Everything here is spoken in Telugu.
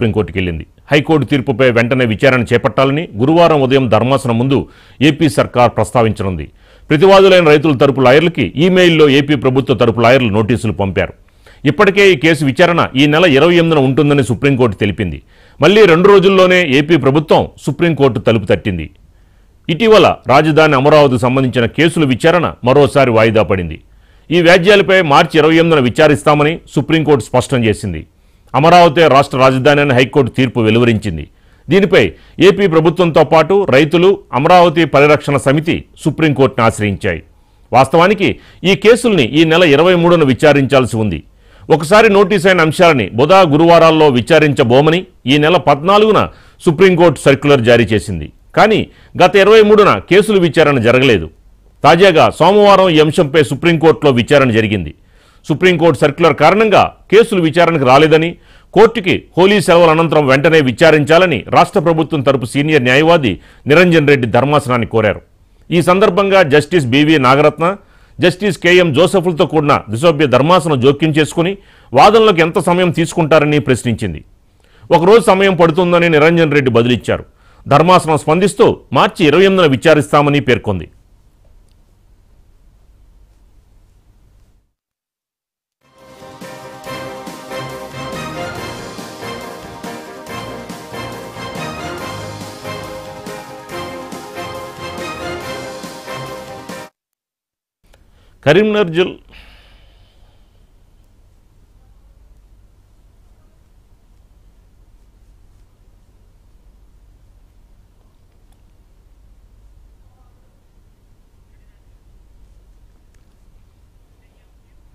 సుప్రీంకోర్టుకి వెళ్ళింది హైకోర్టు తీర్పుపై వెంటనే విచారణ చేపట్టాలని గురువారం ఉదయం ధర్మాసనం ముందు ఏపీ సర్కార్ ప్రస్తావించనుంది ప్రతివాదులైన రైతుల తరపు లాయర్లకి ఈమెయిల్లో ఏపీ ప్రభుత్వ తరపు లాయర్లు నోటీసులు పంపారు ఇప్పటికే ఈ కేసు విచారణ ఈ నెల ఇరవై ఎనిమిదిన ఉంటుందని సుప్రీంకోర్టు తెలిపింది మళ్లీ రెండు రోజుల్లోనే ఏపీ ప్రభుత్వం సుప్రీంకోర్టు తలుపు తట్టింది ఇటీవల రాజధాని అమరావతికి సంబంధించిన కేసుల విచారణ మరోసారి వాయిదా పడింది ఈ వ్యాజ్యాలపై మార్చి ఇరవై ఎనిమిదిన విచారిస్తామని సుప్రీంకోర్టు స్పష్టం చేసింది అమరావతి రాష్ట్ర రాజధాని అని హైకోర్టు తీర్పు వెలువరించింది దీనిపై ఏపీ ప్రభుత్వంతో పాటు రైతులు అమరావతి పరిరక్షణ సమితి సుప్రీంకోర్టును ఆశ్రయించాయి వాస్తవానికి ఈ కేసుల్ని ఈ నెల ఇరవై మూడున విచారించాల్సి ఉంది ఒకసారి నోటీస్ అయిన అంశాలని బుధ గురువారాల్లో విచారించబోమని ఈ నెల పద్నాలుగున సుప్రీంకోర్టు సర్క్యులర్ జారీ చేసింది కానీ గత ఇరవై మూడున కేసుల విచారణ జరగలేదు తాజాగా సోమవారం ఈ అంశంపై సుప్రీంకోర్టులో విచారణ జరిగింది సుప్రీంకోర్టు సర్క్యులర్ కారణంగా కేసులు విచారణకు రాలేదని కోర్టుకి హోలీ సెలవుల అనంతరం వెంటనే విచారించాలని రాష్ట్ర ప్రభుత్వం తరపు సీనియర్ న్యాయవాది నిరంజన్ రెడ్డి ధర్మాసనాన్ని కోరారు ఈ సందర్భంగా justice B V Nagarathna justice K M జోసెఫ్లతో కూడిన దిశోభ్య ధర్మాసనం జోక్యం చేసుకుని వాదనలకు ఎంత సమయం తీసుకుంటారని ప్రశ్నించింది ఒకరోజు సమయం పడుతుందని నిరంజన్ రెడ్డి బదిలిచ్చారు ధర్మాసనం స్పందిస్తూ మార్చి ఇరవై ఎనిమిదిన విచారిస్తామని పేర్కొంది కరీంనగర్ జిల్